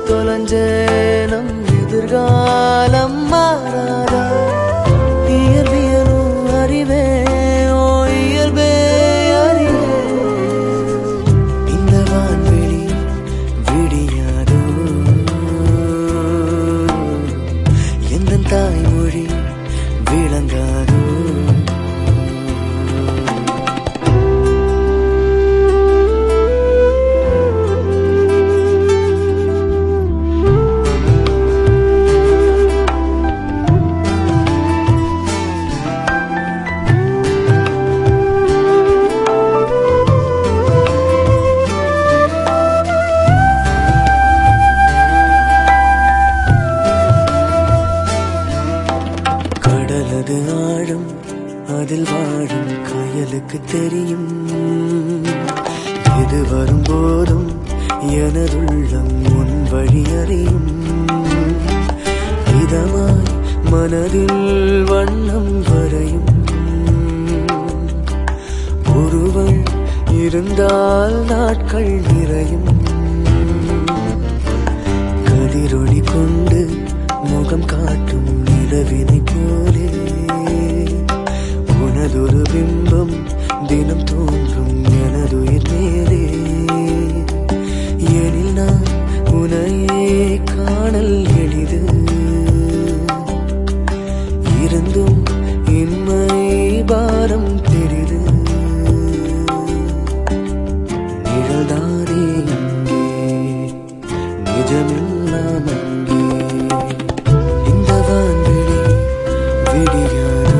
தொலைஞ்ச நம் எதிர்காலம் மாறாதா இயற்பியலும் அறிவே ஓ இயல்பே அறிவே இந்த வான்வெளி விடியாதோ எந்த தாய்மொழி விளங்காதோ கடலது ஆழம் அதில் வாழும் கயலுக்கு தெரியும் எது வரும்போதும் எனதுள்ளம் உன் வழி அறியும் இதமாய் மனதில் வண்ணம் வரையும் ஒருவள் இருந்தால் நாட்கள் நிறையும் கதிரொளி கொண்டு முகம் காட்டும் நிலவினை போலே உனதொரு பிம்பம் தினம் தோன்றும் எனதுயிர் மேலே எனில் நான் உனையே காணல் எளிது இருந்தும் இன்மை பாரம் பெரிது நிழல்தானே இங்கே நிஜமெல்லாம் அங்கே இந்த வான்வெளி விடியாதோ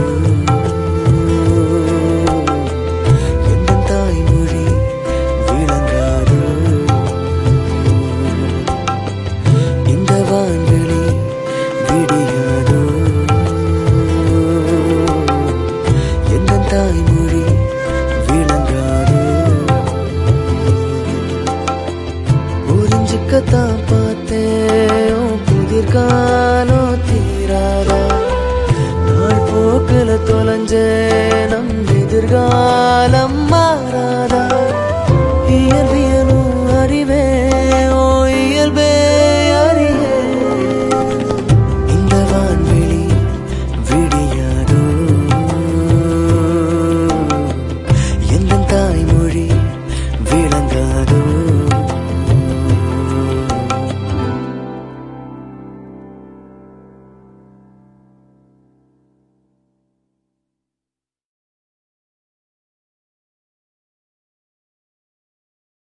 எந்த தாய்மொழி விளங்காதோ இந்த வான்வெளி விடியாதோ எந்த தாய்மொழி விளங்காதோ புரிஞ்சுக்கத்தான் பார்த்தேன் உன் புதிர்காலோ தீராதா நாள் போக்குல தொலைஞ்ச நம் எதிர்காலம் மாறாதா